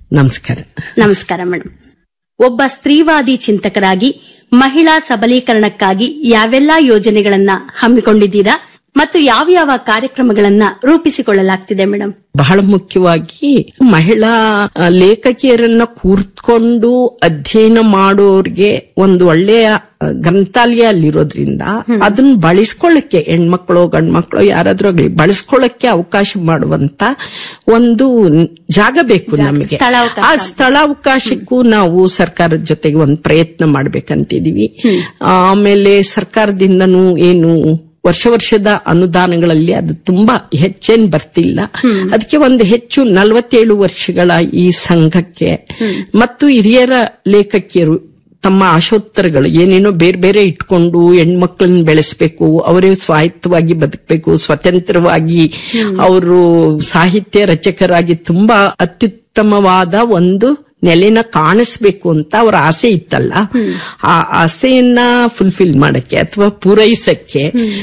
ನಮಸ್ಕಾರ ನಮಸ್ಕಾರ ಮೇಡಮ್ ಒಬ್ಬ ಸ್ತ್ರೀವಾದಿ ಚಿಂತಕರಾಗಿ ಮಹಿಳಾ ಸಬಲೀಕರಣಕ್ಕಾಗಿ ಯಾವೆಲ್ಲಾ ಯೋಜನೆಗಳನ್ನ ಹಮ್ಮಿಕೊಂಡಿದ್ದೀರಾ ಮತ್ತು ಯಾವ ಯಾವ ಕಾರ್ಯಕ್ರಮಗಳನ್ನ ರೂಪಿಸಿಕೊಳ್ಳಲಾಗ್ತಿದೆ ಮೇಡಮ್ ಬಹಳ ಮುಖ್ಯವಾಗಿ ಮಹಿಳಾ ಆ, ಲೇಖಕಿಯರನ್ನ ಕೂರ್ತ್ಕೊಂಡು ಅಧ್ಯಯನ ಮಾಡೋರ್ಗೆ ಒಂದು ಒಳ್ಳೆಯ ಆ, ಗ್ರಂಥಾಲಯ ಅಲ್ಲಿರೋದ್ರಿಂದ ಅದನ್ನ ಬಳಸ್ಕೊಳ್ಳಕ್ಕೆ ಹೆಣ್ಮಕ್ಳು ಗಂಡ್ಮಕ್ಳು ಯಾರಾದ್ರೂ ಆಗ್ಲಿ ಬಳಸ್ಕೊಳ್ಳಕ್ಕೆ ಅವಕಾಶ ಮಾಡುವಂತ ಒಂದು ನ್- ಜಾಗ ಬೇಕು ನಮಗೆ ಸ್ಥಳಾವಕಾಶ ಆ ಸ್ಥಳಾವಕಾಶಕ್ಕೂ ನಾವು ಸರ್ಕಾರದ ಜೊತೆಗೆ ಒಂದು ಪ್ರಯತ್ನ ಮಾಡ್ಬೇಕಂತಿದೀವಿ ಆಮೇಲೆ ಸರ್ಕಾರದಿಂದನೂ ಏನು ವರ್ಷ ವರ್ಷದ ಅನುದಾನಗಳಲ್ಲಿ ಅದು ತುಂಬಾ ಹೆಚ್ಚೇನ್ ಬರ್ತಿಲ್ಲ ಅದಕ್ಕೆ ಒಂದು ಹೆಚ್ಚು ನಲವತ್ತೇಳು ವರ್ಷಗಳ ಈ ಸಂಘಕ್ಕೆ ಮತ್ತು ಹಿರಿಯರ ಲೇಖಕಿಯರು ತಮ್ಮ ಆಶೋತ್ತರಗಳು ಏನೇನೋ ಬೇರೆ ಬೇರೆ ಇಟ್ಕೊಂಡು ಹೆಣ್ಮಕ್ಳನ್ನ ಬೆಳೆಸಬೇಕು ಅವರೇ ಸ್ವಾಯತ್ತವಾಗಿ ಬದುಕಬೇಕು ಸ್ವತಂತ್ರವಾಗಿ ಅವರು ಸಾಹಿತ್ಯ ರಚಕರಾಗಿ ತುಂಬಾ ಅತ್ಯುತ್ತಮವಾದ ಒಂದು ನೆಲೆನ ಕಾಣಿಸ್ಬೇಕು ಅಂತ ಅವರ ಆಸೆ ಇತ್ತಲ್ಲ ಆ ಆಸೆಯನ್ನ ಫುಲ್ಫಿಲ್ ಮಾಡಕ್ಕೆ ಅಥವಾ ಪೂರೈಸಕ್ಕೆ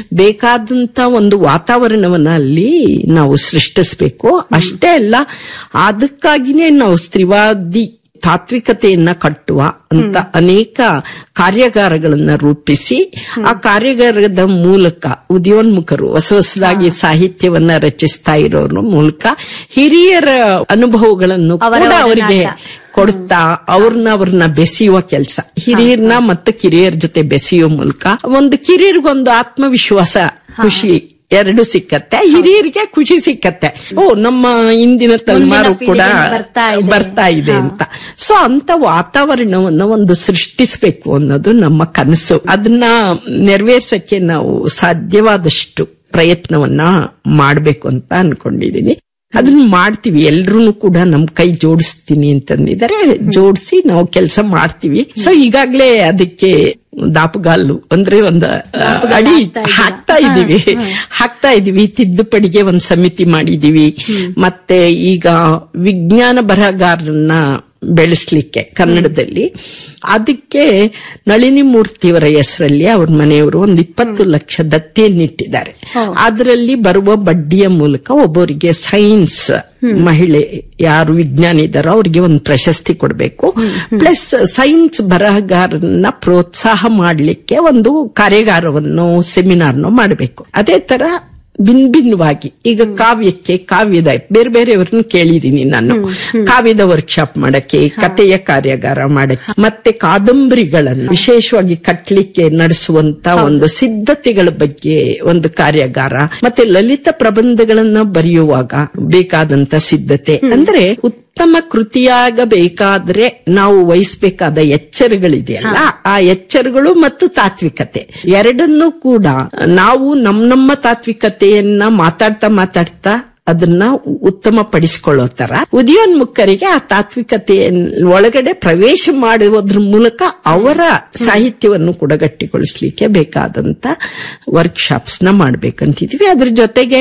ಬೇಕಾದಂತ ಒಂದು ವಾತಾವರಣವನ್ನ ಅಲ್ಲಿ ನಾವು ಸೃಷ್ಟಿಸ್ಬೇಕು ಅಷ್ಟೇ ಅಲ್ಲ ಅದಕ್ಕಾಗಿನೇ ನಾವು ಸ್ತ್ರೀವಾದಿ ತಾತ್ವಿಕತೆಯನ್ನ ಕಟ್ಟುವ ಅಂತ ಅನೇಕ ಕಾರ್ಯಾಗಾರಗಳನ್ನ ರೂಪಿಸಿ ಆ ಕಾರ್ಯಾಗಾರದ ಮೂಲಕ ಉದಯೋನ್ಮುಖರು ಹೊಸ ಹೊಸದಾಗಿ ಸಾಹಿತ್ಯವನ್ನ ರಚಿಸ್ತಾ ಇರೋರ ಮೂಲಕ ಹಿರಿಯರ ಅನುಭವಗಳನ್ನು ಕೂಡ ಅವರಿಗೆ ಕೊಡ್ತಾ ಅವ್ರನ್ನ ಅವ್ರನ್ನ ಬೆಸೆಯುವ ಕೆಲಸ ಹಿರಿಯರ್ನ ಮತ್ತು ಕಿರಿಯರ ಜೊತೆ ಬೆಸೆಯುವ ಮೂಲಕ ಒಂದು ಕಿರಿಯರಿಗೊಂದು ಆತ್ಮವಿಶ್ವಾಸ ಖುಷಿ ಎರಡು ಸಿಕ್ಕತ್ತೆ ಹಿರಿಯರಿಗೆ ಖುಷಿ ಸಿಕ್ಕತ್ತೆ ಓ ನಮ್ಮ ಇಂದಿನ ತಲೆಮಾರು ಕೂಡ ಪೀಳಿಗೆ ಬರ್ತಾ ಇದೆ. ಬರ್ತಾ ಇದೆ ಅಂತ ಸೊ ಅಂತ ವಾತಾವರಣವನ್ನ ಒಂದು ಸೃಷ್ಟಿಸಬೇಕು ಅನ್ನೋದು ನಮ್ಮ ಕನಸು ಅದನ್ನ ನೆರವೇರ್ಸಕ್ಕೆ ನಾವು ಸಾಧ್ಯವಾದಷ್ಟು ಪ್ರಯತ್ನವನ್ನ ಮಾಡ್ಬೇಕು ಅಂತ ಅನ್ಕೊಂಡಿದೀನಿ ಅದನ್ನ ಮಾಡ್ತೀವಿ ಎಲ್ರೂ ಕೂಡ ನಮ್ ಕೈ ಜೋಡಿಸ್ತೀನಿ ಅಂತಂದಿದ್ದಾರೆ ಜೋಡಿಸಿ ನಾವು ಕೆಲಸ ಮಾಡ್ತೀವಿ ಸೊ ಈಗಾಗ್ಲೇ ಅದಕ್ಕೆ ದಾಪುಗಾಲು ಅಂದ್ರೆ ಒಂದು ಆ, ಅಡಿ ಹಾಕ್ತಾ ಇದೀವಿ ಹಾಕ್ತಾ ಇದೀವಿ ತಿದ್ದುಪಡಿಗೆ ಒಂದ್ ಸಮಿತಿ ಮಾಡಿದೀವಿ ಮತ್ತೆ ಈಗ ವಿಜ್ಞಾನ ಬರಹಗಾರರನ್ನ ಬೆಳೆಸ್ಲಿಕ್ಕೆ ಕನ್ನಡದಲ್ಲಿ ಅದಕ್ಕೆ ನಳಿನಿ ಮೂರ್ತಿಯವರ ಹೆಸರಲ್ಲಿ ಅವ್ರ ಮನೆಯವರು ಒಂದು ಇಪ್ಪತ್ತು ಲಕ್ಷ ದತ್ತಿಯನ್ನಿಟ್ಟಿದ್ದಾರೆ ಅದರಲ್ಲಿ ಬರುವ ಬಡ್ಡಿಯ ಮೂಲಕ ಒಬ್ಬರಿಗೆ ಸೈನ್ಸ್ ಮಹಿಳೆ ಯಾರು ವಿಜ್ಞಾನಿ ಇದ್ದಾರೋ ಅವ್ರಿಗೆ ಒಂದು ಪ್ರಶಸ್ತಿ ಕೊಡಬೇಕು ಪ್ಲಸ್ ಸೈನ್ಸ್ ಬರಹಗಾರನ್ನ ಪ್ರೋತ್ಸಾಹ ಮಾಡಲಿಕ್ಕೆ ಒಂದು ಕಾರ್ಯಾಗಾರವನ್ನು ಸೆಮಿನಾರ್ನು ಮಾಡಬೇಕು ಅದೇ ತರ ಭಿನ್ ಭಿನ್ನವಾಗಿ ಈಗ ಕಾವ್ಯಕ್ಕೆ ಕಾವ್ಯದ ಬೇರೆ ಬೇರೆಯವ್ರನ್ನ ಕೇಳಿದೀನಿ ನಾನು ಕಾವ್ಯದ ವರ್ಕ್ಶಾಪ್ ಮಾಡಕ್ಕೆ ಕಥೆಯ ಕಾರ್ಯಾಗಾರ ಮಾಡಕ್ಕೆ ಮತ್ತೆ ಕಾದಂಬರಿಗಳನ್ನು ವಿಶೇಷವಾಗಿ ಕಟ್ಲಿಕ್ಕೆ ನಡೆಸುವಂತ ಒಂದು ಸಿದ್ಧತೆಗಳ ಬಗ್ಗೆ ಒಂದು ಕಾರ್ಯಾಗಾರ ಮತ್ತೆ ಲಲಿತ ಪ್ರಬಂಧಗಳನ್ನ ಬರೆಯುವಾಗ ಬೇಕಾದಂತ ಸಿದ್ಧತೆ ಅಂದ್ರೆ ಉತ್ತಮ ಕೃತಿಯಾಗಬೇಕಾದ್ರೆ ನಾವು ವಹಿಸಬೇಕಾದ ಎಚ್ಚರಗಳಿದೆಯಲ್ಲ ಆ ಎಚ್ಚರಗಳು ಮತ್ತು ತಾತ್ವಿಕತೆ ಎರಡನ್ನೂ ಕೂಡ ನಾವು ನಮ್ ನಮ್ಮ ತಾತ್ವಿಕತೆಯನ್ನ ಮಾತಾಡ್ತಾ ಮಾತಾಡ್ತಾ ಅದನ್ನ ಉತ್ತಮ ಪಡಿಸಿಕೊಳ್ಳೋ ತರ ಉದಯೋನ್ಮುಖರಿಗೆ ಆ ತಾತ್ವಿಕತೆಯ ಒಳಗಡೆ ಪ್ರವೇಶ ಮಾಡುವುದ್ರ ಮೂಲಕ ಅವರ ಸಾಹಿತ್ಯವನ್ನು ಕೂಡ ಗಟ್ಟಿಗೊಳಿಸ್ಲಿಕ್ಕೆ ಬೇಕಾದಂತ ವರ್ಕ್ಶಾಪ್ಸ್ ನ ಮಾಡ್ಬೇಕಂತಿದ್ವಿ ಅದ್ರ ಜೊತೆಗೆ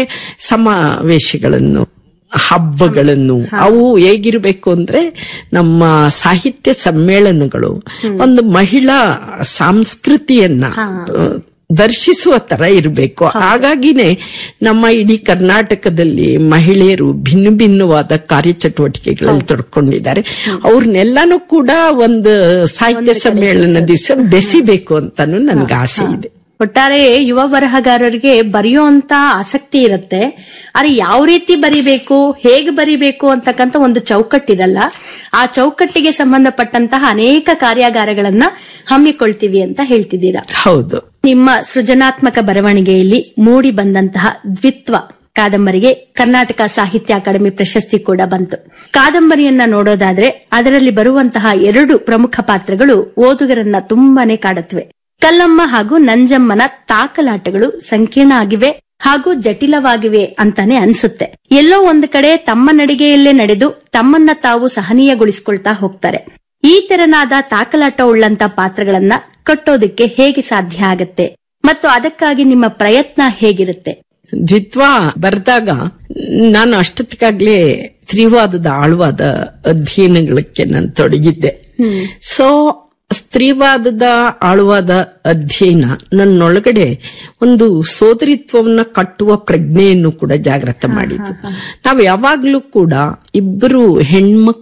ಸಮಾವೇಶಗಳನ್ನು ಹಬ್ಬಗಳನ್ನು ಅವು ಹೇಗಿರ್ಬೇಕು ಅಂದ್ರೆ ನಮ್ಮ ಸಾಹಿತ್ಯ ಸಮ್ಮೇಳನಗಳು ಒಂದು ಮಹಿಳಾ ಸಂಸ್ಕೃತಿಯನ್ನ ಆ, ದರ್ಶಿಸುವ ತರ ಇರಬೇಕು ಹಾಗಾಗಿನೇ ನಮ್ಮ ಇಡೀ ಕರ್ನಾಟಕದಲ್ಲಿ ಮಹಿಳೆಯರು ಭಿನ್ನ ಭಿನ್ನವಾದ ಕಾರ್ಯಚಟುವಟಿಕೆಗಳಲ್ಲಿ ತೊಡ್ಕೊಂಡಿದ್ದಾರೆ ಅವ್ರನ್ನೆಲ್ಲಾನು ಕೂಡ ಒಂದು ಸಾಹಿತ್ಯ ಸಮ್ಮೇಳನ ದಿವಸ ಬೆಸಿಬೇಕು ಅಂತಾನು ನನ್ಗೆ ಆಸೆ ಇದೆ ಒಟ್ಟಾರೆ ಯುವ ಬರಹಗಾರರಿಗೆ ಬರೆಯುವಂತ ಆಸಕ್ತಿ ಇರುತ್ತೆ ಆದ್ರೆ ಯಾವ ರೀತಿ ಬರಿಬೇಕು ಹೇಗೆ ಬರಿಬೇಕು ಅಂತಕ್ಕಂತ ಒಂದು ಚೌಕಟ್ಟಿರಲ್ಲ ಆ ಚೌಕಟ್ಟಿಗೆ ಸಂಬಂಧಪಟ್ಟಂತಹ ಅನೇಕ ಕಾರ್ಯಾಗಾರಗಳನ್ನ ಹಮ್ಮಿಕೊಳ್ತೀವಿ ಅಂತ ಹೇಳ್ತಿದ್ದೀರಾ ಹೌದು ನಿಮ್ಮ ಸೃಜನಾತ್ಮಕ ಬರವಣಿಗೆಯಲ್ಲಿ ಮೂಡಿ ಬಂದಂತಹ ದ್ವಿತ್ವ ಕಾದಂಬರಿಗೆ ಕರ್ನಾಟಕ ಸಾಹಿತ್ಯ ಅಕಾಡೆಮಿ ಪ್ರಶಸ್ತಿ ಕೂಡ ಬಂತು ಕಾದಂಬರಿಯನ್ನ ನೋಡೋದಾದ್ರೆ ಅದರಲ್ಲಿ ಬರುವಂತಹ ಎರಡು ಪ್ರಮುಖ ಪಾತ್ರಗಳು ಓದುಗರನ್ನ ತುಂಬಾನೇ ಕಾಡುತ್ತವೆ ಕಲ್ಲಮ್ಮ ಹಾಗೂ ನಂಜಮ್ಮನ ತಾಕಲಾಟಗಳು ಸಂಕೀರ್ಣ ಆಗಿವೆ ಹಾಗೂ ಜಟಿಲವಾಗಿವೆ ಅಂತಾನೆ ಅನ್ಸುತ್ತೆ ಎಲ್ಲೋ ಒಂದು ಕಡೆ ತಮ್ಮ ನಡಿಗೆಯಲ್ಲೇ ನಡೆದು ತಮ್ಮನ್ನ ತಾವು ಸಹನೀಯಗೊಳಿಸಿಕೊಳ್ತಾ ಹೋಗ್ತಾರೆ ಈ ತೆರನಾದ ತಾಕಲಾಟ ಉಳ್ಳಂತ ಪಾತ್ರಗಳನ್ನ ಕಟ್ಟೋದಕ್ಕೆ ಹೇಗೆ ಸಾಧ್ಯ ಆಗತ್ತೆ ಮತ್ತು ಅದಕ್ಕಾಗಿ ನಿಮ್ಮ ಪ್ರಯತ್ನ ಹೇಗಿರುತ್ತೆ ದ್ವಿತ್ವ ಬರೆದಾಗ ನಾನು ಅಷ್ಟೊತ್ತಿಗಾಗ್ಲೇ ಸ್ತ್ರೀವಾದದ ಆಳವಾದ ಅಧ್ಯಯನಗಳಕ್ಕೆ ನಾನು ತೊಡಗಿದ್ದೆ ಸೊ ಸ್ತ್ರೀವಾದದ ಆಳವಾದ ಅಧ್ಯಯನ ನನ್ನೊಳಗಡೆ ಒಂದು ಸೋದರಿತ್ವವನ್ನ ಕಟ್ಟುವ ಪ್ರಜ್ಞೆಯನ್ನು ಕೂಡ ಜಾಗೃತ ಮಾಡಿತು ನಾವು ಯಾವಾಗ್ಲೂ ಕೂಡ ಇಬ್ಬರು ಹೆಣ್ಮಕ್ಳು